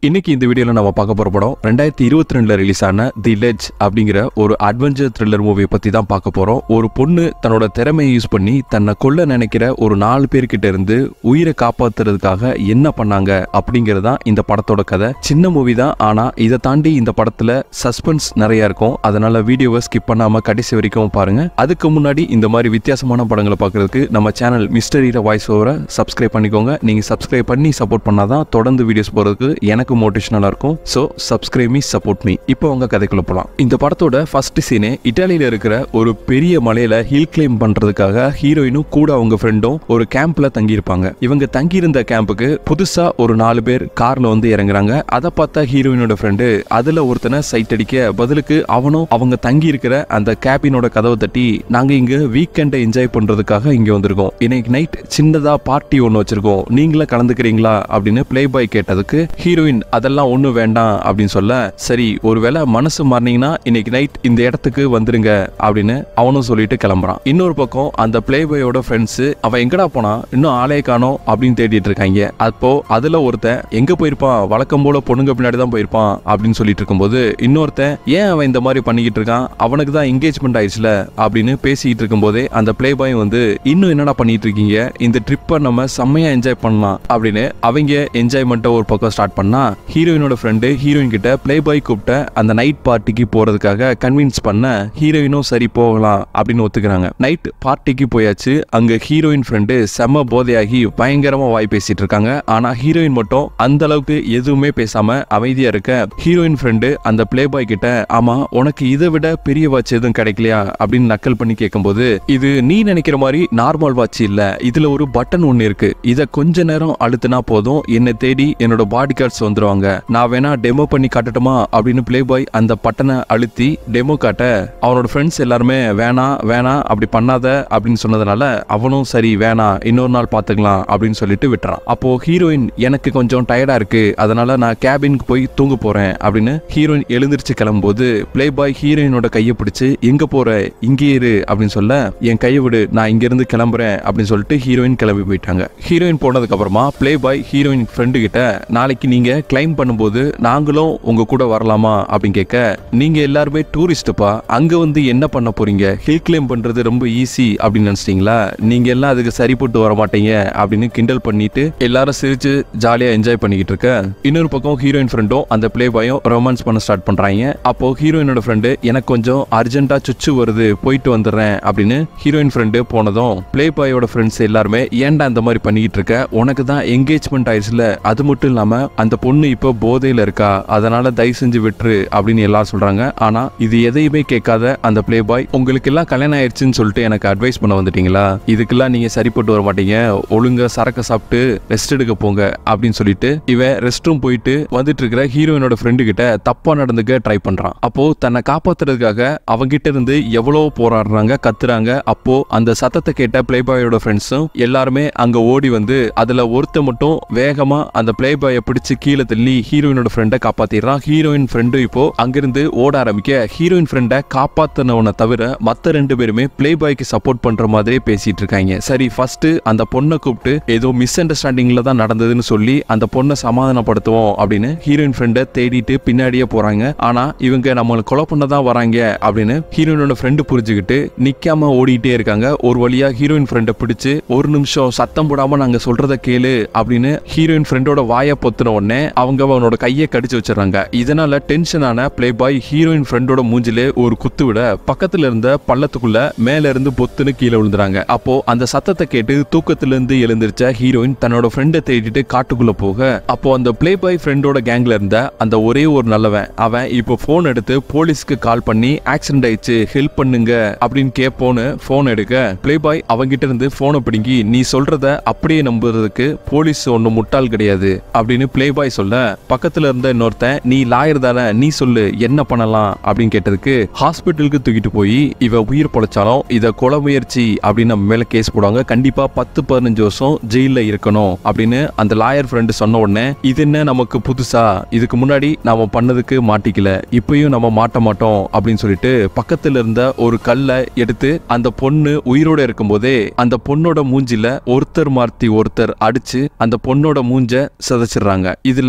இன்னைக்கு இந்த வீடியோல நம்ம பார்க்க போற படம் ரெண்டாயிரத்தி இருபத்தி ரெண்டுல ரிலீஸ் ஆன தி லெஜ் அப்படிங்கிற ஒரு அட்வென்ச்சர் த்ரில்லர் மூவியை பத்தி தான் பார்க்க போறோம் ஒரு பொண்ணு தன்னோட திறமையை யூஸ் பண்ணி தன்னை கொல்ல நினைக்கிற ஒரு நாலு பேர்கிட்ட இருந்து உயிரை காப்பாத்துறதுக்காக என்ன பண்ணாங்க அப்படிங்கறதுதான் இந்த படத்தோட கதை சின்ன மூவி தான் ஆனா இதை தாண்டி இந்த படத்துல சஸ்பென்ஸ் நிறைய இருக்கும் அதனால வீடியோவை ஸ்கிப் பண்ணாம கடைசி வரைக்கும் பாருங்க அதுக்கு முன்னாடி இந்த மாதிரி வித்தியாசமான படங்களை பார்க்கறதுக்கு நம்ம சேனல் மிஸ்டரியில வாய்ஸ் ஓவரை சப்ஸ்கிரைப் பண்ணிக்கோங்க நீங்க சப்ஸ்கிரைப் பண்ணி சப்போர்ட் பண்ணாதான் தொடர்ந்து வீடியோஸ் போறதுக்கு எனக்கு மோட்டிவேஷனலா இருக்கும் so subscribe me support me இப்போ உங்க கதைக்குள்ள போலாம் இந்த படத்தோட ஃபர்ஸ்ட் சீனே இட்டாலியில இருக்கிற ஒரு பெரிய மலையில ஹில் கிளைம் பண்றதுக்காக ஹீரோயினும் கூட அவங்க ஃப்ரெண்டும் ஒரு கேம்ப்ல தங்கி இருப்பாங்க இவங்க தங்கி இருந்த கேம்புக்கு புதுசா ஒரு நாலு பேர் கார்ல வந்து இறங்குறாங்க அதை பார்த்தா ஹீரோயினோட ஃப்ரெண்டு அதுல ஒருத்தனை சைட் அடிக்க பதிலுக்கு அவனும் அவங்க தங்கி இருக்கிற அந்த கேபினோட கதவை தட்டி நாங்க இங்க வீக்கெண்டை என்ஜாய் பண்றதுக்காக இங்க வந்திருக்கோம் இன்னைக்கு நைட் சின்னதா பார்ட்டி ஒன்று வச்சிருக்கோம் நீங்களே கலந்துக்கிறீங்களா அப்படின்னு பிளே பாய் கேட்டதுக்கு ஹீரோயின் அதெல்லாம் ஒன்றும் வேண்டாம் அப்படின்னு சொல்ல சரி ஒருவேளை மனசு மாறினீங்கன்னா இன்னைக்கு நைட் இந்த இடத்துக்கு வந்துருங்க அப்படின்னு அவனும் சொல்லிட்டு கிளம்புறான் இன்னொரு பக்கம் அந்த பிளே பாயோட ஃப்ரெண்ட்ஸ் அவன் எங்கடா போனா இன்னும் ஆளே காணோம் அப்படின்னு தேடிட்டு இருக்காங்க அப்போ அதுல ஒருத்தன் எங்க போயிருப்பான் வழக்கம் போல பொண்ணுங்க பின்னாடி தான் போயிருப்பான் அப்படின்னு சொல்லிட்டு இருக்கும்போது இன்னொருத்தன் ஏன் அவன் இந்த மாதிரி பண்ணிக்கிட்டு இருக்கான் அவனுக்கு தான் என்கேஜ்மெண்ட் ஆயிடுச்சுல அப்படின்னு பேசிக்கிட்டு இருக்கும்போதே அந்த பிளே பாய் வந்து இன்னும் என்னடா பண்ணிட்டு இருக்கீங்க இந்த ட்ரிப்பை நம்ம செம்மையா என்ஜாய் பண்ணலாம் அப்படின்னு அவங்க என்ஜாய்மெண்ட்டை ஒரு பக்கம் ஸ்டார்ட் பண்ணா ஹீரோயினோட ஃப்ரெண்டு ஹீரோயின் கிட்ட பிளே பாய் கூப்பிட்ட அந்த நைட் பார்ட்டிக்கு போறதுக்காக கன்வின்ஸ் பண்ண ஹீரோயினும் சரி போகலாம் அப்படின்னு ஒத்துக்கிறாங்க நைட் பார்ட்டிக்கு போயாச்சு அங்க ஹீரோயின் ஃப்ரெண்டு செம போதையாகி பயங்கரமா வாய் பேசிட்டு இருக்காங்க ஆனா ஹீரோயின் மட்டும் அந்த அளவுக்கு எதுவுமே பேசாம அமைதியா இருக்க ஹீரோயின் ஃப்ரெண்டு அந்த பிளே பாய் கிட்ட ஆமா உனக்கு இதை விட பெரிய வாட்ச் எதுவும் கிடைக்கலையா அப்படின்னு நக்கல் பண்ணி கேட்கும்போது இது நீ நினைக்கிற மாதிரி நார்மல் வாட்ச் இல்ல இதுல ஒரு பட்டன் ஒன்னு இருக்கு இத கொஞ்ச நேரம் அழுத்தினா போதும் என்னை தேடி என்னோட பாடி கார்ட்ஸ் வந்துருவாங்க நான் வேணா டெமோ பண்ணி காட்டட்டுமா அப்படின்னு பிளே பாய் அந்த பட்டனை அழுத்தி டெமோ காட்ட அவனோட ஃப்ரெண்ட்ஸ் எல்லாருமே வேணாம் வேணாம் அப்படி பண்ணாத அப்படின்னு சொன்னதுனால அவனும் சரி வேணாம் இன்னொரு நாள் பாத்துக்கலாம் அப்படின்னு சொல்லிட்டு விட்டுறான் அப்போ ஹீரோயின் எனக்கு கொஞ்சம் டயர்டா இருக்கு அதனால நான் கேபினுக்கு போய் தூங்க போறேன் அப்படின்னு ஹீரோயின் எழுந்திருச்சு கிளம்பும்போது பிளே பாய் ஹீரோயினோட கையை பிடிச்சு எங்க போற இங்கே இரு அப்படின்னு சொல்ல என் கையை விடு நான் இங்க இருந்து கிளம்புறேன் அப்படின்னு சொல்லிட்டு ஹீரோயின் கிளம்பி போயிட்டாங்க ஹீரோயின் போனதுக்கு அப்புறமா பிளே பாய் ஹீரோயின் ஃப்ரெண்டு கிட்ட நாளைக்கு நீங்க கிளைம் பண்ணும்போது நாங்களும் உங்க கூட வரலாமா அப்படின்னு கேட்க நீங்க எல்லாருமே டூரிஸ்டுப்பா அங்க வந்து என்ன பண்ண போறீங்க ஹில் கிளைம் பண்றது ரொம்ப ஈஸி அப்படின்னு நினைச்சிட்டீங்களா நீங்க எல்லாம் அதுக்கு சரிப்பட்டு வர மாட்டீங்க அப்படின்னு கிண்டல் பண்ணிட்டு எல்லாரும் சிரிச்சு ஜாலியா என்ஜாய் பண்ணிக்கிட்டு இருக்க இன்னொரு பக்கம் ஹீரோயின் ஃப்ரெண்டும் அந்த பிளே பாயும் ரொமான்ஸ் பண்ண ஸ்டார்ட் பண்றாங்க அப்போ ஹீரோயினோட ஃப்ரெண்டு எனக்கு கொஞ்சம் அர்ஜென்ட்டா சுச்சு வருது போயிட்டு வந்துடுறேன் அப்படின்னு ஹீரோயின் ஃப்ரெண்டு போனதும் பிளே பாயோட ஃப்ரெண்ட்ஸ் எல்லாருமே ஏன்டா இந்த மாதிரி பண்ணிக்கிட்டு இருக்க உனக்கு தான் என்கேஜ்மெண்ட் ஆயிடுச்சுல அது மட்டும் இல்லாம அந்த பொண்ணு இப்போ போதையில இருக்கா அதனால தயவு செஞ்சு விட்டுரு அப்படின்னு எல்லாரும் சொல்றாங்க ஆனா இது எதையுமே கேட்காத அந்த பிளே பாய் உங்களுக்கு எல்லாம் கல்யாணம் ஆயிடுச்சுன்னு சொல்லிட்டு எனக்கு அட்வைஸ் பண்ண வந்துட்டீங்களா இதுக்கெல்லாம் நீங்க சரிப்பட்டு வர மாட்டீங்க ஒழுங்கா சரக்க சாப்பிட்டு ரெஸ்ட் எடுக்க போங்க அப்படின்னு சொல்லிட்டு இவன் ரெஸ்ட் ரூம் போயிட்டு வந்துட்டு இருக்கிற ஹீரோயினோட ஃப்ரெண்டு கிட்ட தப்பா நடந்துக்க ட்ரை பண்றான் அப்போ தன்னை காப்பாத்துறதுக்காக அவங்கிட்ட இருந்து எவ்வளவு போராடுறாங்க கத்துறாங்க அப்போ அந்த சத்தத்தை கேட்ட பிளே பாயோட ஃப்ரெண்ட்ஸும் எல்லாருமே அங்க ஓடி வந்து அதுல ஒருத்த மட்டும் வேகமா அந்த பிளே பாயை பிடிச்சு கீழே தள்ளி ஹீரோயினோட ஃப்ரெண்டை காப்பாத்திடுறான் ஹீரோயின் ஃப்ரெண்டு இப்போ அங்கிருந்து ஓட ஆரம்பிக்க ஹீரோயின் ஃப்ரெண்டை காப்பாத்தினவனை தவிர மத்த ரெண்டு பேருமே பிளே பாய்க்கு சப்போர்ட் பண்ற மாதிரியே பேசிட்டு இருக்காங்க சரி ஃபர்ஸ்ட் அந்த பொண்ணை கூப்பிட்டு ஏதோ மிஸ் அண்டர்ஸ்டாண்டிங்ல தான் நடந்ததுன்னு சொல்லி அந்த பொண்ணை சமாதானப்படுத்துவோம் அப்படின்னு ஹீரோயின் ஃப்ரெண்டை தேடிட்டு பின்னாடியே போறாங்க ஆனா இவங்க நம்மளை கொலை பண்ண தான் வராங்க அப்படின்னு ஹீரோயினோட ஃப்ரெண்டு புரிஞ்சுக்கிட்டு நிக்காம ஓடிட்டே இருக்காங்க ஒரு வழியா ஹீரோயின் ஃப்ரெண்டை பிடிச்சு ஒரு நிமிஷம் சத்தம் போடாம நாங்க சொல்றத கேளு அப்படின்னு ஹீரோயின் ஃப்ரெண்டோட வாயை பொத்துன உடனே அவங்க அவனோட கையை கடிச்சு வச்சிடறாங்க இதனால டென்ஷனான பிளே பாய் ஹீரோயின் ஃப்ரெண்டோட மூஞ்சிலே ஒரு குத்து விட பக்கத்துல இருந்த பள்ளத்துக்குள்ள மேல இருந்து பொத்துன்னு கீழே விழுந்துறாங்க அப்போ அந்த சத்தத்தை கேட்டு தூக்கத்துல இருந்து எழுந்திருச்ச ஹீரோயின் தன்னோட ஃப்ரெண்டை தேடிட்டு காட்டுக்குள்ள போக அப்போ அந்த பிளே பாய் ஃப்ரெண்டோட கேங்ல இருந்த அந்த ஒரே ஒரு நல்லவன் அவன் இப்போ போன் எடுத்து போலீஸ்க்கு கால் பண்ணி ஆக்சிடென்ட் ஆயிடுச்சு ஹெல்ப் பண்ணுங்க அப்படின்னு கேட்போன்னு போன் எடுக்க பிளே பாய் அவங்கிட்ட இருந்து போனை பிடுங்கி நீ சொல்றத அப்படியே நம்புறதுக்கு போலீஸ் ஒன்னும் முட்டாள் கிடையாது அப்படின்னு பிளே பாய் சொல்ல பக்கத்துல இருந்த இன்னொருத்தன் நீ லாயர் தானே நீ சொல்லு என்ன பண்ணலாம் அப்படின்னு கேட்டதுக்கு ஹாஸ்பிட்டலுக்கு தூக்கிட்டு போய் இவ உயிர் பொழைச்சாலும் இத கொலை முயற்சி அப்படின்னு நம்ம மேல கேஸ் போடுவாங்க கண்டிப்பா பத்து பதினஞ்சு வருஷம் ஜெயில இருக்கணும் அப்படின்னு அந்த லாயர் ஃப்ரெண்டு சொன்ன உடனே இது என்ன நமக்கு புதுசா இதுக்கு முன்னாடி நாம பண்ணதுக்கு மாட்டிக்கல இப்பயும் நம்ம மாட்ட மாட்டோம் அப்படின்னு சொல்லிட்டு பக்கத்துல இருந்த ஒரு கல்லை எடுத்து அந்த பொண்ணு உயிரோட இருக்கும்போதே அந்த பொண்ணோட மூஞ்சில ஒருத்தர் மார்த்தி ஒருத்தர் அடிச்சு அந்த பொண்ணோட மூஞ்ச சிதைச்சிடுறாங்க இதுல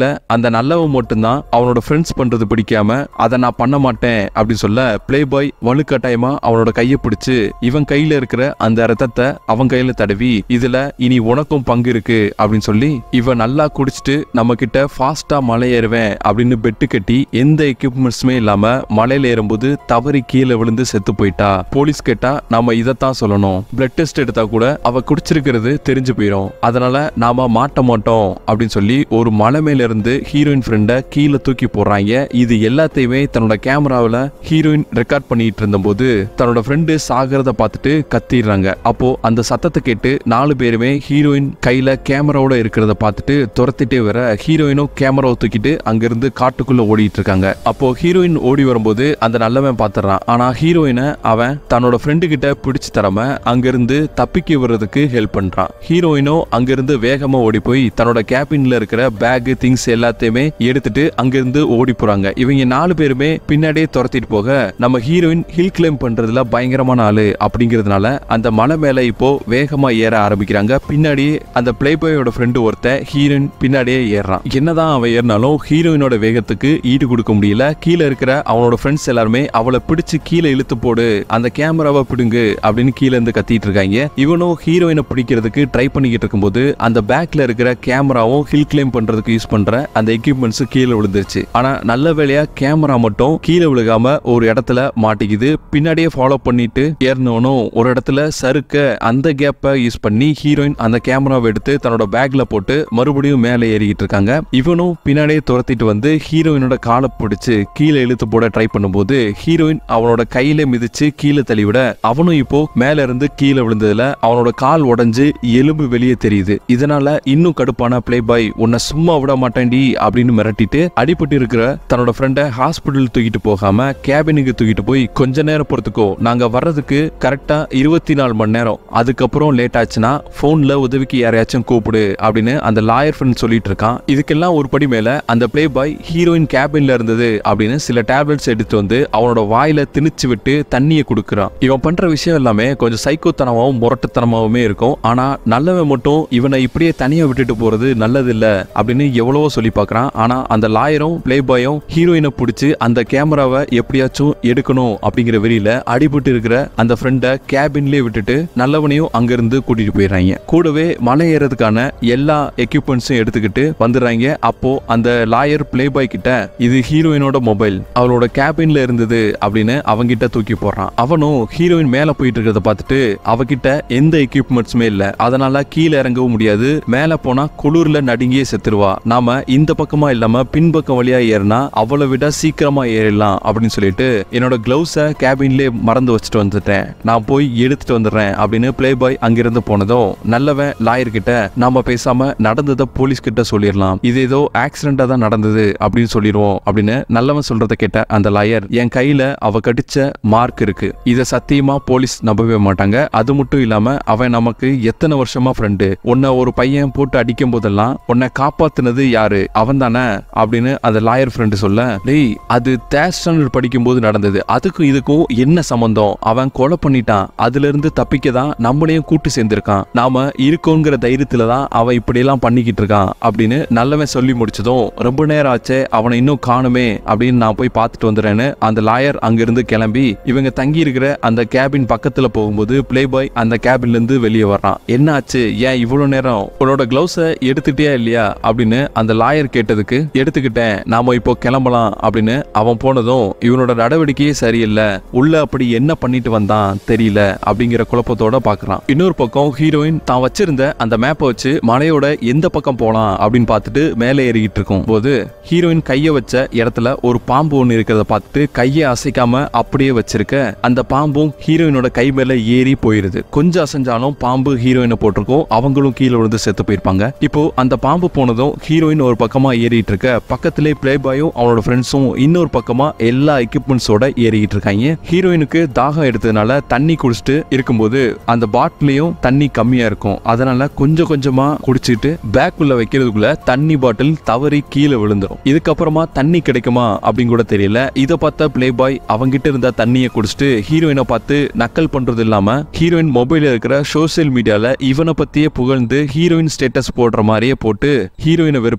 அந்த நல்லவன் மட்டும்தான் அவனோட ஃப்ரெண்ட்ஸ் பண்றது பிடிக்காம அதை நான் பண்ண மாட்டேன் அப்படின்னு சொல்ல பிளே பாய் வலுக்கட்டாயமா அவனோட கையை பிடிச்சு இவன் கையில இருக்கிற அந்த ரத்தத்தை அவன் கையில தடவி இதுல இனி உனக்கும் பங்கு இருக்கு அப்படின்னு சொல்லி இவன் நல்லா குடிச்சிட்டு நம்ம கிட்ட ஃபாஸ்டா மலை ஏறுவேன் அப்படின்னு பெட்டு கட்டி எந்த எக்யூப்மெண்ட்ஸுமே இல்லாம மலையில ஏறும்போது தவறி கீழே விழுந்து செத்து போயிட்டா போலீஸ் கேட்டா நாம இதைத்தான் சொல்லணும் பிளட் டெஸ்ட் எடுத்தா கூட அவ குடிச்சிருக்கிறது தெரிஞ்சு போயிடும் அதனால நாம மாட்ட மாட்டோம் அப்படின்னு சொல்லி ஒரு மலை மேல இருந்து ஹீரோயின் ஃப்ரெண்ட கீழே தூக்கி போடுறாங்க இது எல்லாத்தையுமே தன்னோட கேமராவில் ஹீரோயின் ரெக்கார்ட் பண்ணிட்டு இருந்தபோது தன்னோட ஃப்ரெண்டு சாகிறத பார்த்துட்டு கத்திடுறாங்க அப்போ அந்த சத்தத்தை கேட்டு நாலு பேருமே ஹீரோயின் கையில கேமராவோட இருக்கிறத பார்த்துட்டு துரத்திட்டே வர ஹீரோயினும் கேமராவை தூக்கிட்டு அங்கிருந்து காட்டுக்குள்ள ஓடிட்டு இருக்காங்க அப்போ ஹீரோயின் ஓடி வரும்போது அந்த நல்லவன் பார்த்துறான் ஆனா ஹீரோயினை அவன் தன்னோட ஃப்ரெண்டு கிட்ட பிடிச்சு தராம அங்கிருந்து தப்பிக்க வர்றதுக்கு ஹெல்ப் பண்றான் ஹீரோயினும் அங்கிருந்து வேகமா ஓடி போய் தன்னோட கேபின்ல இருக்கிற பேக் திங்ஸ் எல்லாத்தையுமே எடுத்துட்டு அங்கிருந்து ஓடி போறாங்க இவங்க நாலு பேருமே பின்னாடியே துரத்திட்டு போக நம்ம ஹீரோயின் ஹில் கிளைம் பண்றதுல பயங்கரமான ஆளு அப்படிங்கிறதுனால அந்த மலை மேல இப்போ வேகமா ஏற ஆரம்பிக்கிறாங்க பின்னாடியே அந்த பிளே பாயோட ஃப்ரெண்டு ஒருத்தன் ஹீரோயின் பின்னாடியே ஏறுறான் என்னதான் அவன் ஏறினாலும் ஹீரோயினோட வேகத்துக்கு ஈடு கொடுக்க முடியல கீழே இருக்கிற அவனோட ஃப்ரெண்ட்ஸ் எல்லாருமே அவளை பிடிச்சு கீழே இழுத்து போடு அந்த கேமராவை பிடுங்கு அப்படின்னு கீழே இருந்து கத்திட்டு இருக்காங்க இவனும் ஹீரோயினை பிடிக்கிறதுக்கு ட்ரை பண்ணிக்கிட்டு இருக்கும்போது அந்த பேக்ல இருக்கிற கேமராவும் ஹில் கிளைம் பண்றதுக்கு யூஸ் பண்ற அந்த எக்யூப்மெண்ட்ஸ் கீழே விழுந்துருச்சு ஆனா நல்ல வேளையா கேமரா மட்டும் கீழே விழுகாம ஒரு இடத்துல மாட்டிக்குது பின்னாடியே ஃபாலோ பண்ணிட்டு ஏறினவனும் ஒரு இடத்துல சறுக்க அந்த கேப்பை யூஸ் பண்ணி ஹீரோயின் அந்த கேமராவை எடுத்து தன்னோட பேக்ல போட்டு மறுபடியும் மேலே ஏறிக்கிட்டு இருக்காங்க இவனும் பின்னாடியே துரத்திட்டு வந்து ஹீரோயினோட காலை பிடிச்சு கீழே இழுத்து போட ட்ரை பண்ணும்போது ஹீரோயின் அவனோட கையில மிதிச்சு கீழே தள்ளிவிட அவனும் இப்போ மேல இருந்து கீழே விழுந்ததுல அவனோட கால் உடைஞ்சு எலும்பு வெளியே தெரியுது இதனால இன்னும் கடுப்பான பிளே பாய் உன்னை சும்மா விட மாட்டேன்டி அப்படின்னு மிரட்டிட்டு அடிபட்டு இருக்கிற தன்னோட ஃப்ரெண்டை ஹாஸ்பிட்டல் தூக்கிட்டு போகாம கேபினுக்கு தூக்கிட்டு போய் கொஞ்ச நேரம் பொறுத்துக்கோ நாங்க வர்றதுக்கு கரெக்டா இருபத்தி நாலு மணி நேரம் அதுக்கப்புறம் லேட் ஆச்சுன்னா போன்ல உதவிக்கு யாரையாச்சும் கூப்பிடு அப்படின்னு அந்த லாயர் ஃப்ரெண்ட் சொல்லிட்டு இருக்கான் இதுக்கெல்லாம் ஒரு படி மேல அந்த பிளே பாய் ஹீரோயின் கேபின்ல இருந்தது அப்படின்னு சில டேப்லெட்ஸ் எடுத்து வந்து அவனோட வாயில திணிச்சு விட்டு தண்ணியை கொடுக்குறான் இவன் பண்ற விஷயம் எல்லாமே கொஞ்சம் சைக்கோத்தனமாவும் முரட்டுத்தனமாவுமே இருக்கும் ஆனா நல்லவன் மட்டும் இவனை இப்படியே தனியா விட்டுட்டு போறது நல்லது இல்ல அப்படின்னு எவ்வளவோ சொல்லி பார்க்கறான் ஆனா அந்த லாயரும் பிளே பாயும் ஹீரோயினை பிடிச்சி அந்த கேமராவை எப்படியாச்சும் எடுக்கணும் அப்படிங்கிற வெறியில அடிபட்டு இருக்கிற அந்த ஃப்ரெண்டை கேபின்லயே விட்டுட்டு நல்லவனையும் அங்கிருந்து கூட்டிட்டு போயிடுறாங்க கூடவே மலை ஏறதுக்கான எல்லா எக்யூப்மெண்ட்ஸும் எடுத்துக்கிட்டு வந்துடுறாங்க அப்போ அந்த லாயர் பிளே பாய் கிட்ட இது ஹீரோயினோட மொபைல் அவளோட கேபின்ல இருந்தது அப்படின்னு அவங்கிட்ட தூக்கி போடுறான் அவனும் ஹீரோயின் மேல போயிட்டு இருக்கிறத பார்த்துட்டு அவகிட்ட எந்த எக்யூப்மெண்ட்ஸுமே இல்ல அதனால கீழே இறங்கவும் முடியாது மேல போனா குளிர்ல நடுங்கியே செத்துருவா நாம இந்த பக்கமா இல்லாம பின்பக்கம் வழியா ஏறினா அவளை விட சீக்கிரமா ஏறிடலாம் அப்படின்னு சொல்லிட்டு என்னோட கிளவுஸ கேபின்லயே மறந்து வச்சுட்டு வந்துட்டேன் நான் போய் எடுத்துட்டு வந்துடுறேன் அப்படின்னு பிளே பாய் அங்கிருந்து போனதும் நல்லவன் லாயர் கிட்ட நாம பேசாம நடந்ததை போலீஸ் கிட்ட சொல்லிடலாம் இது ஏதோ ஆக்சிடென்டா தான் நடந்தது அப்படின்னு சொல்லிடுவோம் அப்படின்னு நல்லவன் சொல்றத கேட்ட அந்த லாயர் என் கையில அவ கடிச்ச மார்க் இருக்கு இத சத்தியமா போலீஸ் நம்பவே மாட்டாங்க அது மட்டும் இல்லாம அவன் நமக்கு எத்தனை வருஷமா ஃப்ரெண்டு உன்னை ஒரு பையன் போட்டு அடிக்கும் போதெல்லாம் உன்னை காப்பாத்துனது யாரு அவன் தானே அப்படின்னு அந்த லாயர் ஃப்ரெண்டு சொல்ல டேய் அது தேர்ட் ஸ்டாண்டர்ட் படிக்கும் போது நடந்தது அதுக்கும் இதுக்கும் என்ன சம்பந்தம் அவன் கொலை பண்ணிட்டான் அதுல இருந்து தப்பிக்க தான் நம்மளையும் கூட்டு சேர்ந்திருக்கான் நாம இருக்கோங்கிற தைரியத்துல தான் அவன் இப்படியெல்லாம் பண்ணிக்கிட்டு இருக்கான் அப்படின்னு நல்லவன் சொல்லி முடிச்சதும் ரொம்ப நேரம் ஆச்சே அவனை இன்னும் காணுமே அப்படின்னு நான் போய் பார்த்துட்டு வந்துடுறேன்னு அந்த லாயர் அங்கிருந்து கிளம்பி இவங்க தங்கி இருக்கிற அந்த கேபின் பக்கத்துல போகும்போது பிளே பாய் அந்த கேபின்ல இருந்து வெளியே வர்றான் என்ன ஆச்சு ஏன் இவ்வளவு நேரம் உன்னோட கிளவுஸை எடுத்துட்டியா இல்லையா அப்படின்னு அந்த லாயர் கேட்டதுக்கு எடுத்துக்கிட்டேன் நாம இப்போ கிளம்பலாம் அப்படின்னு அவன் போனதும் இவனோட நடவடிக்கையே சரியில்லை உள்ள அப்படி என்ன பண்ணிட்டு வந்தான் தெரியல அப்படிங்கிற குழப்பத்தோட பாக்குறான் இன்னொரு பக்கம் ஹீரோயின் தான் வச்சிருந்த அந்த மேப்பை வச்சு மலையோட எந்த பக்கம் போலாம் அப்படின்னு பார்த்துட்டு மேலே ஏறிக்கிட்டு இருக்கும் போது ஹீரோயின் கையை வச்ச இடத்துல ஒரு பாம்பு ஒன்று இருக்கிறத பார்த்துட்டு கையை அசைக்காம அப்படியே வச்சிருக்க அந்த பாம்பும் ஹீரோயினோட கை மேல ஏறி போயிருது கொஞ்சம் அசைஞ்சாலும் பாம்பு ஹீரோயினை போட்டிருக்கும் அவங்களும் கீழே விழுந்து செத்து போயிருப்பாங்க இப்போ அந்த பாம்பு போனதும் ஹீரோயின் ஒரு பக்கமா ஏறிட்டு இருக்க பக்கத்திலே பிளே பாயும் அவனோட ஃப்ரெண்ட்ஸும் இன்னொரு பக்கமா எல்லா எக்யூப்மெண்ட்ஸோட ஏறிக்கிட்டு இருக்காங்க ஹீரோயினுக்கு தாகம் எடுத்ததுனால தண்ணி குடிச்சிட்டு இருக்கும்போது அந்த பாட்டிலையும் தண்ணி கம்மியா இருக்கும் அதனால கொஞ்சம் கொஞ்சமா குடிச்சிட்டு பேக்குள்ள வைக்கிறதுக்குள்ள தண்ணி பாட்டில் தவறி கீழே விழுந்துரும் இதுக்கப்புறமா தண்ணி கிடைக்குமா அப்படின்னு கூட தெரியல இதை பார்த்த பிளே பாய் அவங்கிட்ட இருந்த தண்ணியை குடிச்சிட்டு ஹீரோயினை பார்த்து நக்கல் பண்றது இல்லாம ஹீரோயின் மொபைல்ல இருக்கிற சோசியல் மீடியால இவனை பத்தியே புகழ்ந்து ஹீரோயின் ஸ்டேட்டஸ் போடுற மாதிரியே போட்டு ஹீரோயினை வெறுப்பேத்த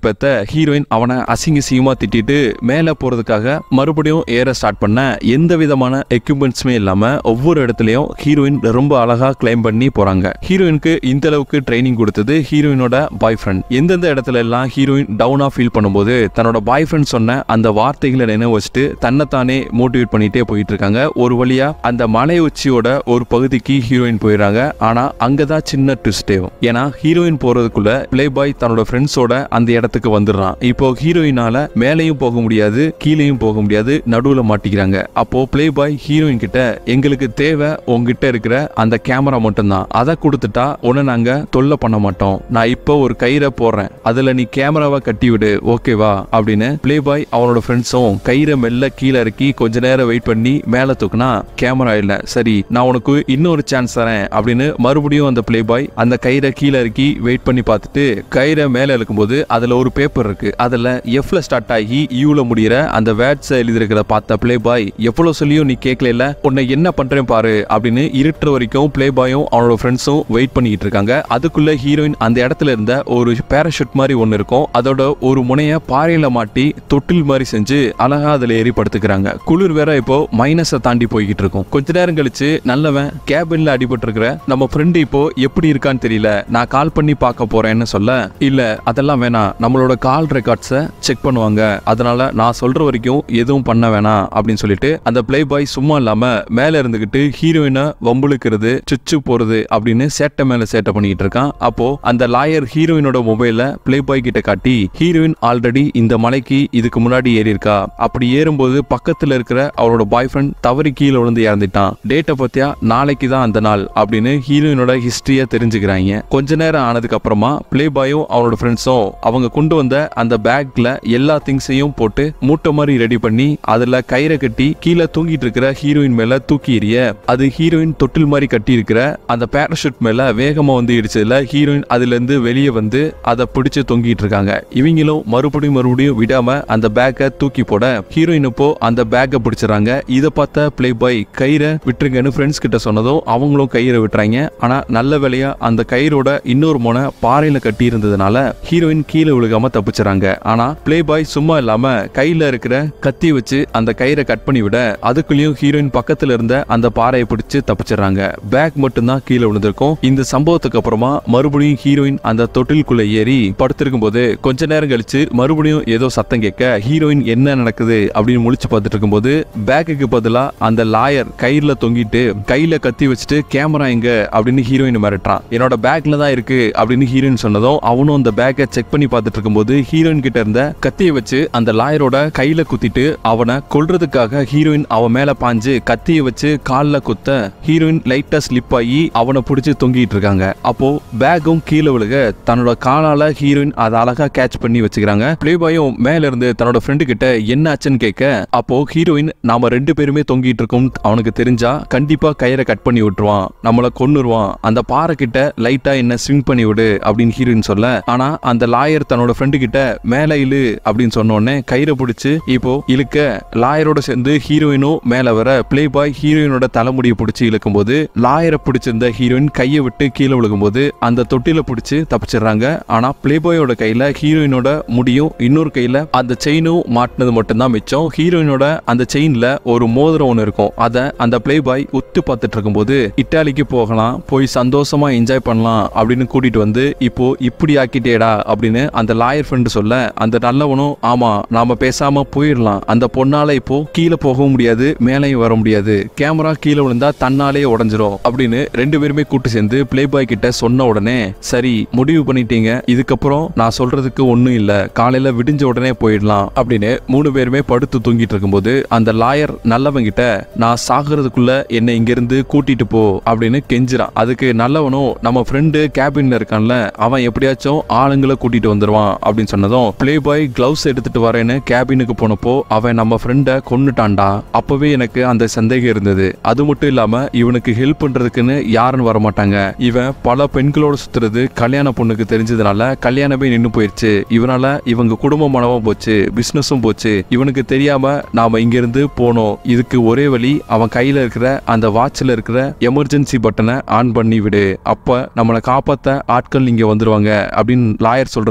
பேத்த ஹீரோயின் அவனை அசிங்க சீமா திட்டிட்டு மேலே போறதுக்காக மறுபடியும் ஏற ஸ்டார்ட் பண்ண எந்த விதமான எக்யூப்மெண்ட்ஸுமே இல்லாம ஒவ்வொரு இடத்துலயும் ஹீரோயின் ரொம்ப அழகா கிளைம் பண்ணி போறாங்க ஹீரோயினுக்கு இந்த அளவுக்கு ட்ரைனிங் கொடுத்தது ஹீரோயினோட பாய் ஃப்ரெண்ட் எந்தெந்த இடத்துல எல்லாம் ஹீரோயின் டவுனா ஃபீல் பண்ணும்போது தன்னோட பாய் ஃப்ரெண்ட் சொன்ன அந்த வார்த்தைகளை நினைவு வச்சுட்டு தன்னைத்தானே மோட்டிவேட் பண்ணிட்டே போயிட்டு இருக்காங்க ஒரு வழியா அந்த மலை உச்சியோட ஒரு பகுதிக்கு ஹீரோயின் போயிடுறாங்க ஆனா அங்கதான் சின்ன ட்விஸ்டேவும் ஏன்னா ஹீரோயின் போறதுக்குள்ள பிளே பாய் தன்னோட ஃப்ரெண்ட்ஸோட அந்த இடத்துக்கு வந்துடுறான் இப்போ ஹீரோயினால மேலேயும் போக முடியாது கீழேயும் போக முடியாது நடுவுல மாட்டிக்கிறாங்க அப்போ பிளே பாய் ஹீரோயின் கிட்ட எங்களுக்கு தேவை உங்ககிட்ட இருக்கிற அந்த கேமரா மட்டும்தான் அதை கொடுத்துட்டா உன்னை நாங்க தொல்லை பண்ண மாட்டோம் நான் இப்போ ஒரு கயிறை போடுறேன் அதுல நீ கேமராவை கட்டி விடு ஓகேவா அப்படின்னு பிளே பாய் அவனோட ஃப்ரெண்ட்ஸும் கயிறை மெல்ல கீழே இறக்கி கொஞ்ச நேரம் வெயிட் பண்ணி மேல தூக்குனா கேமரா இல்ல சரி நான் உனக்கு இன்னொரு சான்ஸ் தரேன் அப்படின்னு மறுபடியும் அந்த பிளே பாய் அந்த கயிறை கீழே இறக்கி வெயிட் பண்ணி பார்த்துட்டு கயிறை மேல இழுக்கும்போது அதுல ஒரு பேப்பர் இருக்கு அதுல எஃப்ல ஸ்டார்ட் ஆகி யூல முடியிற அந்த வேர்ட்ஸ் எழுதிருக்கிற பார்த்த பிளே பாய் எவ்வளவு சொல்லியும் நீ கேட்கல உன்னை என்ன பண்றேன் பாரு அப்படின்னு இருட்டுற வரைக்கும் பிளே பாயும் அவனோட ஃப்ரெண்ட்ஸும் வெயிட் பண்ணிட்டு இருக்காங்க அதுக்குள்ள ஹீரோயின் அந்த இடத்துல இருந்த ஒரு பேராஷூட் மாதிரி ஒன்னு இருக்கும் அதோட ஒரு முனைய பாறையில மாட்டி தொட்டில் மாதிரி செஞ்சு அழகா அதுல ஏறி படுத்துக்கிறாங்க குளிர் வேற இப்போ மைனஸை தாண்டி போய்கிட்டு இருக்கும் கொஞ்ச நேரம் கழிச்சு நல்லவன் கேபின்ல அடிபட்டு இருக்கிற நம்ம ஃப்ரெண்டு இப்போ எப்படி இருக்கான்னு தெரியல நான் கால் பண்ணி பார்க்க போறேன்னு சொல்ல இல்ல அதெல்லாம் வேணாம் நம்மளோட கால் ரெக்கார்ட்ஸை செக் பண்ணுவாங்க அதனால நான் சொல்ற வரைக்கும் எதுவும் பண்ண வேணாம் அப்படின்னு சொல்லிட்டு அந்த பிளே பாய் சும்மா இல்லாம மேல இருந்துகிட்டு ஹீரோயினை வம்புழுக்கிறது சுச்சு போறது அப்படின்னு சேட்டை மேல சேட்டை பண்ணிட்டு இருக்கான் அப்போ அந்த லாயர் ஹீரோயினோட மொபைல பிளே பாய் கிட்ட காட்டி ஹீரோயின் ஆல்ரெடி இந்த மலைக்கு இதுக்கு முன்னாடி ஏறி இருக்கா அப்படி ஏறும்போது பக்கத்துல இருக்கிற அவரோட பாய் ஃப்ரெண்ட் தவறி கீழே விழுந்து இறந்துட்டான் டேட்டை பத்தியா நாளைக்கு தான் அந்த நாள் அப்படின்னு ஹீரோயினோட ஹிஸ்டரிய தெரிஞ்சுக்கிறாங்க கொஞ்ச நேரம் ஆனதுக்கு அப்புறமா பிளே பாயும் அவனோட ஃப்ரெண்ட்ஸும் அவங்க கொண்டு வந்த அந்த பேக்ல எல்லா திங்ஸையும் போட்டு மூட்டை மாதிரி ரெடி பண்ணி அதுல கயிறை கட்டி கீழே தூங்கிட்டு இருக்கிற ஹீரோயின் மேல தூக்கி எறிய அது ஹீரோயின் தொட்டில் மாதிரி கட்டி இருக்கிற அந்த பேராஷூட் மேல வேகமா வந்து இடிச்சதுல ஹீரோயின் அதுல இருந்து வெளியே வந்து அதை பிடிச்சு தொங்கிட்டு இருக்காங்க இவங்களும் மறுபடியும் மறுபடியும் விடாம அந்த பேக்கை தூக்கி போட ஹீரோயின் இப்போ அந்த பேக்கை பிடிச்சிடறாங்க இதை பார்த்த பிளே பாய் கயிறை விட்டுருங்கன்னு ஃப்ரெண்ட்ஸ் கிட்ட சொன்னதும் அவங்களும் கயிறை விட்டுறாங்க ஆனா நல்ல வேலையா அந்த கயிறோட இன்னொரு முனை பாறையில கட்டி இருந்ததுனால ஹீரோயின் கீழே விழுகாம தப்பிச்சுறாங்க ஆனா பிளே பாய் சும்மா இல்லாம கையில இருக்கிற கத்தி வச்சு அந்த கயிறை கட் பண்ணி விட அதுக்குள்ளேயும் ஹீரோயின் பக்கத்துல இருந்த அந்த பாறையை பிடிச்சு தப்பிச்சிடுறாங்க பேக் மட்டும்தான் கீழே விழுந்திருக்கும் இந்த சம்பவத்துக்கு அப்புறமா மறுபடியும் ஹீரோயின் அந்த தொட்டிலுக்குள்ள ஏறி படுத்திருக்கும் போது கொஞ்ச நேரம் கழிச்சு மறுபடியும் ஏதோ சத்தம் கேட்க ஹீரோயின் என்ன நடக்குது அப்படின்னு முழிச்சு பார்த்துட்டு இருக்கும்போது பேக்குக்கு பதிலா அந்த லாயர் கயிறுல தொங்கிட்டு கையில கத்தி வச்சுட்டு கேமரா எங்க அப்படின்னு ஹீரோயின் மிரட்டுறான் என்னோட பேக்ல தான் இருக்கு அப்படின்னு ஹீரோயின் சொன்னதும் அவனும் அந்த பேக்கை செக் பண்ணி பார்த்துட்டு இருக்கும்போது ஹீரோயின் கிட்ட இருந்த கத்தியை வச்சு அந்த லாயரோட கையில குத்திட்டு அவனை கொல்றதுக்காக ஹீரோயின் அவன் மேல பாஞ்சு கத்தியை வச்சு கால்ல குத்த ஹீரோயின் லைட்டா ஸ்லிப் ஆகி அவனை பிடிச்சு தொங்கிட்டு இருக்காங்க அப்போ பேக்கும் கீழே விழுக தன்னோட காலால ஹீரோயின் அதை அழகா கேட்ச் பண்ணி வச்சுக்கிறாங்க பிளே பாயும் மேல இருந்து தன்னோட ஃப்ரெண்டு கிட்ட என்ன ஆச்சுன்னு கேட்க அப்போ ஹீரோயின் நாம ரெண்டு பேருமே தொங்கிட்டு இருக்கோம் அவனுக்கு தெரிஞ்சா கண்டிப்பா கயிறை கட் பண்ணி விட்டுருவான் நம்மள கொன்னுருவான் அந்த பாறை கிட்ட லைட்டா என்ன ஸ்விங் பண்ணி விடு அப்படின்னு ஹீரோயின் சொல்ல ஆனா அந்த லாயர் தன்னோட ஃப்ரெண்டு கிட்ட மேல இழு அப்படின்னு சொன்ன உடனே கயிறை பிடிச்சு இப்போ இழுக்க லாயரோட சேர்ந்து ஹீரோயினும் மேல வர பிளே பாய் ஹீரோயினோட தலைமுடியை பிடிச்சி இழுக்கும் போது லாயரை பிடிச்சிருந்த ஹீரோயின் கையை விட்டு கீழே விழுகும்போது அந்த தொட்டில பிடிச்சு தப்பிச்சிடுறாங்க ஆனா பிளே பாயோட கையில ஹீரோயினோட முடியும் இன்னொரு கையில அந்த செயினும் மாட்டினது மட்டும்தான் மிச்சம் ஹீரோயினோட அந்த செயின்ல ஒரு மோதிரம் ஒன்று இருக்கும் அதை அந்த பிளே பாய் உத்து பார்த்துட்டு இருக்கும்போது இட்டாலிக்கு போகலாம் போய் சந்தோஷமா என்ஜாய் பண்ணலாம் அப்படின்னு கூட்டிட்டு வந்து இப்போ இப்படி ஆக்கிட்டேடா அப்படின்னு அந்த லாயர் ஃப்ரெண்டு சொல்ல அந்த நல்லவனும் ஆமா நாம பேசாம போயிடலாம் அந்த பொண்ணால இப்போ கீழே போகவும் முடியாது மேலேயும் வர முடியாது கேமரா கீழே விழுந்தா தன்னாலே உடஞ்சிரும் அப்படின்னு ரெண்டு பேருமே கூட்டு சேர்ந்து பிளே பாய் கிட்ட சொன்ன உடனே சரி முடிவு பண்ணிட்டீங்க இதுக்கப்புறம் நான் சொல்றதுக்கு ஒண்ணும் இல்ல காலையில விடிஞ்ச உடனே போயிடலாம் அப்படின்னு மூணு பேருமே படுத்து தூங்கிட்டு இருக்கும்போது அந்த லாயர் நல்லவங்கிட்ட நான் சாகிறதுக்குள்ள என்னை இங்கிருந்து கூட்டிட்டு போ அப்படின்னு கெஞ்சுறான் அதுக்கு நல்லவனும் நம்ம ஃப்ரெண்டு கேபின்ல இருக்கான்ல அவன் எப்படியாச்சும் ஆளுங்களை கூட்டிட்டு வந்துருவான் அப்படின்னு சொன்னதும் பிளே பாய் கிளவுஸ் எடுத்துட்டு வரேன்னு கேபினுக்கு போனப்போ அவன் நம்ம ஃப்ரெண்டை கொன்னுட்டான்டா அப்பவே எனக்கு அந்த சந்தேகம் இருந்தது அது மட்டும் இல்லாம இவனுக்கு ஹெல்ப் பண்றதுக்குன்னு யாரும் வர மாட்டாங்க இவன் பல பெண்களோட சுத்துறது கல்யாண பொண்ணுக்கு தெரிஞ்சதுனால கல்யாணமே நின்னு போயிருச்சு இவனால இவங்க குடும்ப மனமும் போச்சு பிசினஸும் போச்சு இவனுக்கு தெரியாம நாம இங்க இருந்து போனோம் இதுக்கு ஒரே வழி அவன் கையில இருக்கிற அந்த வாட்ச்ல இருக்கிற எமர்ஜென்சி பட்டனை ஆன் பண்ணி விடு அப்ப நம்மளை காப்பாத்த ஆட்கள் இங்க வந்துருவாங்க அப்படின்னு லாயர் சொல்றதை கேட்டு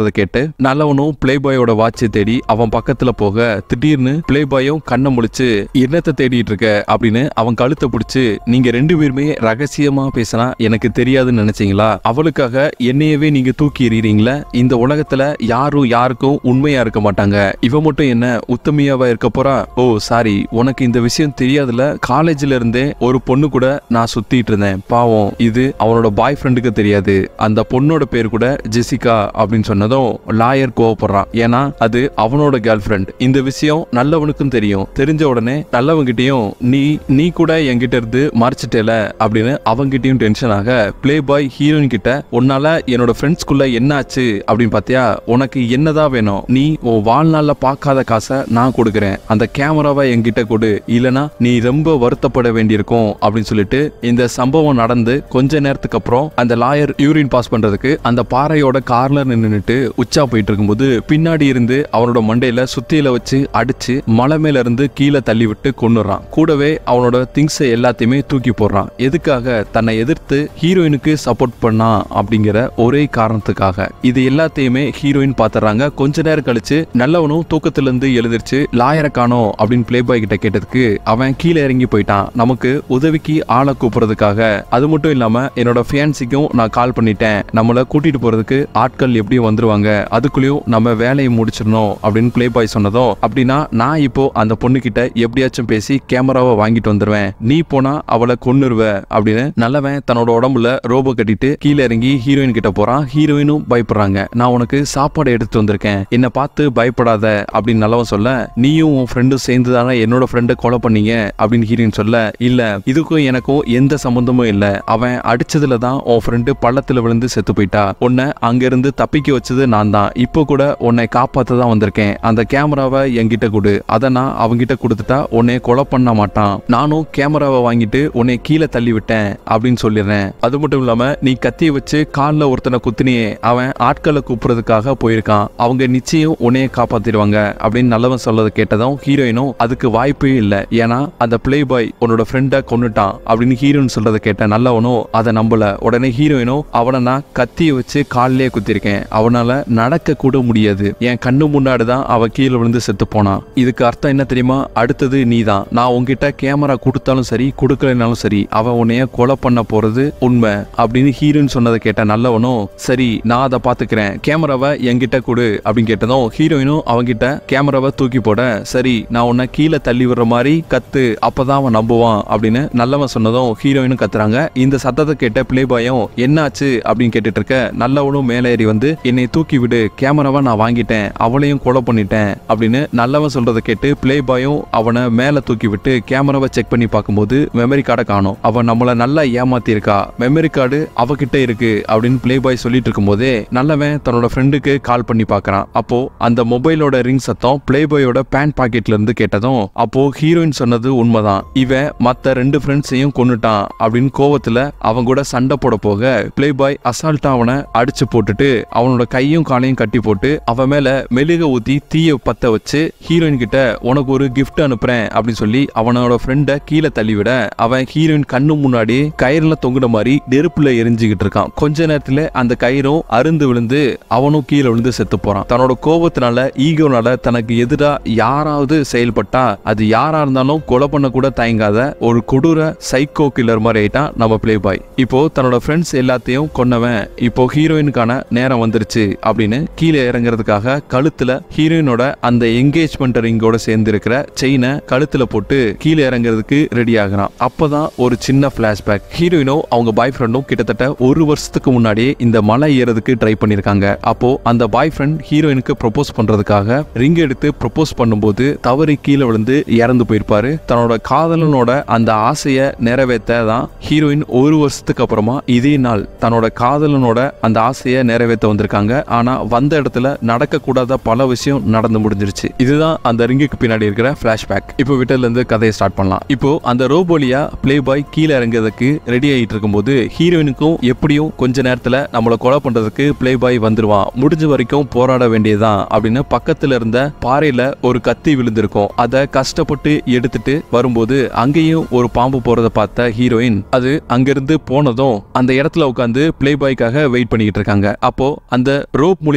நல்லவனும் பிளே பாயோட வாட்சை தேடி அவன் பக்கத்துல போக திடீர்னு பிளே பாயும் கண்ணை முழிச்சு என்னத்தை தேடிட்டு இருக்க அப்படின்னு அவன் கழுத்தை பிடிச்சு நீங்க ரெண்டு பேருமே ரகசியமா பேசினா எனக்கு தெரியாதுன்னு நினைச்சீங்களா அவளுக்காக என்னையவே நீங்க தூக்கி எறியறீங்களா இந்த உலகத்துல யாரும் யாருக்கும் உண்மையா இருக்க மாட்டாங்க இவ மட்டும் என்ன உத்தமையாவா இருக்க போறா ஓ சாரி உனக்கு இந்த விஷயம் தெரியாதுல காலேஜ்ல இருந்தே ஒரு பொண்ணு கூட நான் சுத்திட்டு இருந்தேன் பாவம் இது அவனோட பாய் ஃப்ரெண்டுக்கு தெரியாது அந்த பொண்ணோட பேர் கூட ஜெசிகா அப்படின்னு சொன்னதும் லாயர் கோவப்படுறான் ஏன்னா அது அவனோட கேர்ள் ஃப்ரெண்ட் இந்த விஷயம் நல்லவனுக்கும் தெரியும் தெரிஞ்ச உடனே நல்லவங்கிட்டயும் நீ நீ கூட என்கிட்ட இருந்து மறைச்சிட்டேல அப்படின்னு அவங்கிட்டயும் டென்ஷன் ஆக பிளே பாய் ஹீரோயின் கிட்ட உன்னால என்னோட ஃப்ரெண்ட்ஸ்குள்ள என்ன ஆச்சு அப்படின்னு பாத்தியா உனக்கு என்னதான் வேணும் நீ உன் வாழ்நாள்ல பார்க்காத காசை நான் கொடுக்குறேன் அந்த கேமராவை என்கிட்ட கொடு இல்லனா நீ ரொம்ப வருத்தப்பட வேண்டியிருக்கும் அப்படின்னு சொல்லிட்டு இந்த சம்பவம் நடந்து கொஞ்ச நேரத்துக்கு அப்புறம் அந்த லாயர் யூரின் பாஸ் பண்றதுக்கு அந்த பாறையோட கார்ல நின்னுட்டு உச்சா போயிட்டு இருக்கும்போது பின்னாடி இருந்து அவனோட மண்டையில சுத்தியில வச்சு அடிச்சு மலை மேல இருந்து கீழே தள்ளி விட்டு கொன்னுறான் கூடவே அவனோட திங்ஸ் எல்லாத்தையுமே தூக்கி போடுறான் எதுக்காக தன்னை எதிர்த்து ஹீரோயினுக்கு சப்போர்ட் பண்ணான் அப்படிங்கிற ஒரே காரணத்துக்காக இது எல்லாத்தையுமே ஹீரோயின் பாத்துறாங்க கொஞ்ச நேரம் கழிச்சு நல்லவனும் தூக்கத்துல இருந்து எழுதிருச்சு லாயரை காணோம் அப்படின்னு பிளே பாய் கிட்ட கேட்டதுக்கு அவன் கீழே இறங்கி போயிட்டான் நமக்கு உதவிக்கு ஆளை கூப்பிடுறதுக்காக அது மட்டும் இல்லாம என்னோட ஃபியான்சிக்கும் நான் கால் பண்ணிட்டேன் நம்மள கூட்டிட்டு போறதுக்கு ஆட்கள் எப்படியும் வந்துருவாங்க அதுக்குள்ளேயும் நம்ம வேலையை முடிச்சிடணும் அப்படின்னு பிளே பாய் சொன்னதும் அப்படின்னா நான் இப்போ அந்த பொண்ணு கிட்ட எப்படியாச்சும் பேசி கேமராவை வாங்கிட்டு வந்துருவேன் நீ போனா அவளை கொன்னுருவ அப்படின்னு நல்லவன் தன்னோட உடம்புல ரோபோ கட்டிட்டு கீழே இறங்கி ஹீரோயின் கிட்ட போறான் ஹீரோயினும் பயப்படுறாங்க நான் உனக்கு சாப்பாடு எடுத்து வந்திருக்கேன் என்னை பார்த்து பயப்படாத அப்படின்னு நல்லவன் சொல்ல நீயும் உன் ஃப்ரெண்டும் சேர்ந்து தானே என்னோட ஃப்ரெண்டை கொலை பண்ணீங்க அப்படின்னு ஹீரோயின் சொல்ல இல்ல இதுக்கும் எனக்கும் எந்த சம்பந்தமும் இல்ல அவன் அடிச்சதுல தான் உன் ஃப்ரெண்டு பள்ளத்துல விழுந்து செத்து போயிட்டா உன்னை அங்க இருந்து தப்பிக்க வச்சது நான் தான் இப்போ கூட உன்னை காப்பாத்த தான் வந்திருக்கேன் அந்த கேமராவை என்கிட்ட கொடு அதை நான் அவங்கிட்ட கொடுத்துட்டா உன்னை கொலை பண்ண மாட்டான் நானும் கேமராவை வாங்கிட்டு உன்னை கீழே தள்ளி விட்டேன் அப்படின்னு சொல்லிடுறேன் அது மட்டும் இல்லாம நீ கத்திய வச்சு காலில் ஒருத்தனை குத்தினியே அவன் ஆட்களை கூப்பிடுறதுக்காக போயிருக்கான் அவங்க நிச்சயம் உன்னைய காப்பாத்திடுவாங்க அப்படின்னு நல்லவன் சொல்லதை கேட்டதும் ஹீரோயினும் அதுக்கு வாய்ப்பே இல்லை ஏன்னா அந்த பிளே பாய் உன்னோட ஃப்ரெண்டை கொன்னுட்டான் அப்படின்னு ஹீரோயின் சொல்றதை கேட்ட நல்லவனும் அதை நம்பல உடனே ஹீரோயினும் அவனை நான் கத்திய வச்சு காலிலே குத்திருக்கேன் அவனால நடக்க கூட முடியாது என் கண்ணு முன்னாடி தான் அவ கீழே விழுந்து செத்து போனான் இதுக்கு அர்த்தம் என்ன தெரியுமா அடுத்தது நீதான் நான் உன்கிட்ட கேமரா கொடுத்தாலும் சரி கொடுக்கலனாலும் சரி அவன் உன்னைய கொலை பண்ண போறது உண்மை அப்படின்னு ஹீரோயின் சொன்னதை கேட்ட நல்லவனும் சரி நான் அதை பாத்துக்கிறேன் கேமராவை என்கிட்ட கொடு அப்படின்னு கேட்டதும் ஹீரோயினும் அவன்கிட்ட கேமராவை தூக்கி போட சரி நான் உன்னை கீழே தள்ளி விடுற மாதிரி கத்து அப்பதான் அவன் நம்புவான் அப்படின்னு நல்லவன் சொன்னதும் ஹீரோயினும் கத்துறாங்க இந்த சத்தத்தை கேட்ட பிளே பாயும் என்னாச்சு அப்படின்னு கேட்டுட்டு இருக்க நல்லவனும் மேலே ஏறி வந்து என்னை தூக்கி விடு கேமராவை நான் வாங்கிட்டேன் அவளையும் கொலை பண்ணிட்டேன் அப்படின்னு நல்லவன் சொல்றதை கேட்டு பிளே பாயும் அவனை மேலே தூக்கி விட்டு கேமராவை செக் பண்ணி பார்க்கும்போது மெமரி கார்டை காணும் அவன் நம்மள நல்லா ஏமாத்தி இருக்கா மெமரி கார்டு அவகிட்ட இருக்கு அப்படின்னு பிளே பாய் சொல்லிட்டு இருக்கும்போதே நல்லவன் தன்னோட ஃப்ரெண்டுக்கு கால் பண்ணி பார்க்கறான் அப்போ அந்த மொபைலோட ரிங் சத்தம் பிளே பாயோட பேண்ட் பாக்கெட்ல இருந்து கேட்டதும் அப்போ ஹீரோயின் சொன்னது உண்மைதான் இவன் மத்த ரெண்டு ஃப்ரெண்ட்ஸையும் கொன்னுட்டான் அப்படின்னு கோவத்துல அவன் கூட சண்டை போட போக பிளே பாய் அசால்ட்டா அவனை அடிச்சு போட்டுட்டு அவனோட கையும் காலையும் கட்டி போட்டு அவன் மேல மெழுக ஊத்தி தீய பத்த வச்சு ஹீரோயின் கிட்ட உனக்கு ஒரு gift அனுப்புறேன் அப்படின்னு சொல்லி அவனோட ஃப்ரெண்டை கீழே தள்ளிவிட அவன் ஹீரோயின் கண்ணு முன்னாடி கயிறுல தொங்குன மாதிரி நெருப்புல எரிஞ்சுக்கிட்டு இருக்கான் கொஞ்ச நேரத்துல அந்த கயிறும் அருந்து விழுந்து அவனும் கீழே விழுந்து செத்து போறான் தன்னோட கோபத்தினால ஈகோனால தனக்கு எதிரா யாராவது செயல்பட்டா அது யாரா இருந்தாலும் கொலை பண்ண கூட தயங்காத ஒரு கொடூர சைக்கோ கில்லர் மாதிரி ஆயிட்டான் நம்ம பிளே பாய் இப்போ தன்னோட ஃப்ரெண்ட்ஸ் எல்லாத்தையும் கொன்னவன் இப்போ ஹீரோயினுக்கான நேரம் வந்துருச்சு அப்படின்னு கீழே இறங்குறதுக்காக கழுத்துல ஹீரோயினோட அந்த என்கேஜ்மெண்ட் ரிங்கோட சேர்ந்து இருக்கிற செயினை கழுத்துல போட்டு கீழே இறங்குறதுக்கு ரெடி ஆகுறான் அப்பதான் ஒரு சின்ன பிளாஷ்பேக் ஹீரோயினும் அவங்க பாய் ஃப்ரெண்டும் கிட்டத்தட்ட ஒரு வருஷத்துக்கு முன்னாடியே இந்த மலை ஏறதுக்கு ட்ரை பண்ணிருக்காங்க அப்போ அந்த பாய் ஃப்ரெண்ட் ஹீரோயினுக்கு ப்ரொபோஸ் பண்றதுக்காக ரிங் எடுத்து ப்ரொபோஸ் பண்ணும்போது தவறி கீழே விழுந்து இறந்து போயிருப்பாரு தன்னோட காதலனோட அந்த ஆசையை நிறைவேற்ற தான் ஹீரோயின் ஒரு வருஷத்துக்கு அப்புறமா இதே நாள் தன்னோட காதலனோட அந்த ஆசையை நிறைவேற்ற வந்திருக்காங்க ஆனா வந்த இடத்துல நடக்க கூடாத பல விஷயம் நடந்து முடிஞ்சிருச்சு இதுதான் அந்த ரிங்குக்கு பின்னாடி இருக்கிற பிளாஷ்பேக் இப்போ விட்டதுல இருந்து கதையை ஸ்டார்ட் பண்ணலாம் இப்போ அந்த ரோபோலியா பிளே பாய் கீழே இறங்குறதுக்கு ரெடி ஆகிட்டு இருக்கும்போது ஹீரோயினுக்கும் எப்படியும் கொஞ்ச நேரத்துல நம்மளை கொலை பண்றதுக்கு பிளே பாய் வந்துருவான் முடிஞ்ச வரைக்கும் போராட வேண்டியதுதான் அப்படின்னு பக்கத்துல இருந்த பாறையில ஒரு கத்தி விழுந்திருக்கும் அதை கஷ்டப்பட்டு எடுத்துட்டு வரும்போது அங்கேயும் ஒரு பாம்பு போறத பார்த்த ஹீரோயின் அது அங்கிருந்து போனதும் அந்த இடத்துல உட்காந்து பிளே பாய்க்காக வெயிட் பண்ணிட்டு இருக்காங்க அப்போ அந்த ரோப் மூலியமா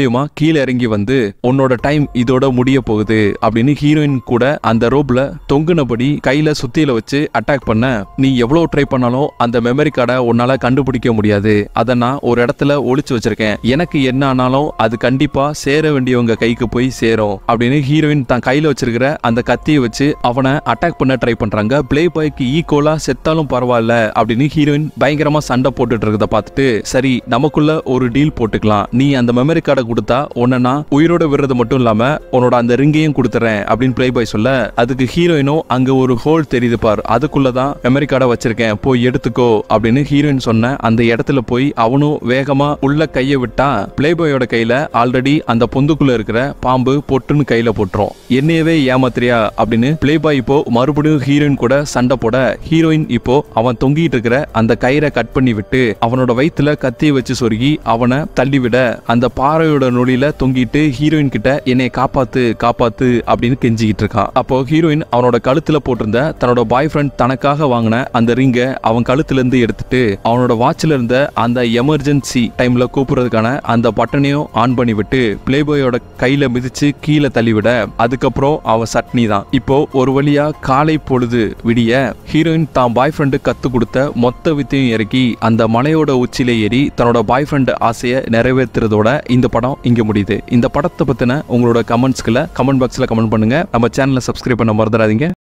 மூலியமா கீழே இறங்கி வந்து உன்னோட டைம் இதோட முடிய போகுது அப்படின்னு ஹீரோயின் கூட அந்த ரோப்ல தொங்குனபடி கையில சுத்தியில வச்சு அட்டாக் பண்ண நீ எவ்வளவு ட்ரை பண்ணாலும் அந்த மெமரி கார்டை உன்னால கண்டுபிடிக்க முடியாது அதை நான் ஒரு இடத்துல ஒளிச்சு வச்சிருக்கேன் எனக்கு என்ன ஆனாலும் அது கண்டிப்பா சேர வேண்டியவங்க கைக்கு போய் சேரும் அப்படின்னு ஹீரோயின் தான் கையில வச்சிருக்கிற அந்த கத்தியை வச்சு அவனை அட்டாக் பண்ண ட்ரை பண்றாங்க பிளே பாய்க்கு ஈக்குவலா செத்தாலும் பரவாயில்ல அப்படின்னு ஹீரோயின் பயங்கரமா சண்டை போட்டுட்டு இருக்கத பார்த்துட்டு சரி நமக்குள்ள ஒரு டீல் போட்டுக்கலாம் நீ அந்த மெமரி கார்டை கொடுத்தா உன்னை நான் உயிரோட விடுறது மட்டும் இல்லாம உன்னோட அந்த ரிங்கையும் கொடுத்துறேன் அப்படின்னு பிளே பாய் சொல்ல அதுக்கு ஹீரோயினும் அங்க ஒரு ஹோல் தெரியுது பார் அதுக்குள்ளதான் மெமரி கார்டை வச்சிருக்கேன் போய் எடுத்துக்கோ அப்படின்னு ஹீரோயின் சொன்ன அந்த இடத்துல போய் அவனும் வேகமா உள்ள கையை விட்டா பிளே பாயோட கையில ஆல்ரெடி அந்த பொந்துக்குள்ள இருக்கிற பாம்பு பொட்டுன்னு கையில போட்டுரும் என்னையவே ஏமாத்திரியா அப்படின்னு பிளே பாய் இப்போ மறுபடியும் ஹீரோயின் கூட சண்டை போட ஹீரோயின் இப்போ அவன் தொங்கிட்டு இருக்கிற அந்த கயிறை கட் பண்ணி விட்டு அவனோட வயித்துல கத்தியை வச்சு சொருகி அவனை தள்ளிவிட அந்த பாறையோட நொடியில தொங்கிட்டு ஹீரோயின் கிட்ட என்னை காப்பாத்து காப்பாத்து அப்படின்னு கெஞ்சிக்கிட்டு இருக்கான் அப்போ ஹீரோயின் அவனோட கழுத்துல போட்டிருந்த தன்னோட பாய் ஃப்ரெண்ட் தனக்காக வாங்கின அந்த ரிங்கை அவன் கழுத்துல இருந்து எடுத்துட்டு அவனோட வாட்ச்ல இருந்த அந்த எமர்ஜென்சி டைம்ல கூப்பிடுறதுக்கான அந்த பட்டனையும் ஆன் பண்ணி விட்டு பிளேபாயோட கையில மிதிச்சு கீழே தள்ளிவிட அதுக்கப்புறம் அவன் சட்னி தான் இப்போ ஒரு வழியா காலை பொழுது விடிய ஹீரோயின் தான் பாய் ஃப்ரெண்டு கத்து கொடுத்த மொத்த வித்தையும் இறக்கி அந்த மலையோட உச்சியில ஏறி தன்னோட பாய் ஃப்ரெண்ட் ஆசையை நிறைவேற்றுறதோட இந்த படம் இங்க முடியுது இந்த படத்தை பத்தின உங்களோட கமெண்ட்ஸ்களை கமெண்ட் பாக்ஸ்ல கமெண்ட் பண்ணுங்க நம்ம சேனலை சப்ஸ்கிரைப் பண்ண மறந்துடாதீங்க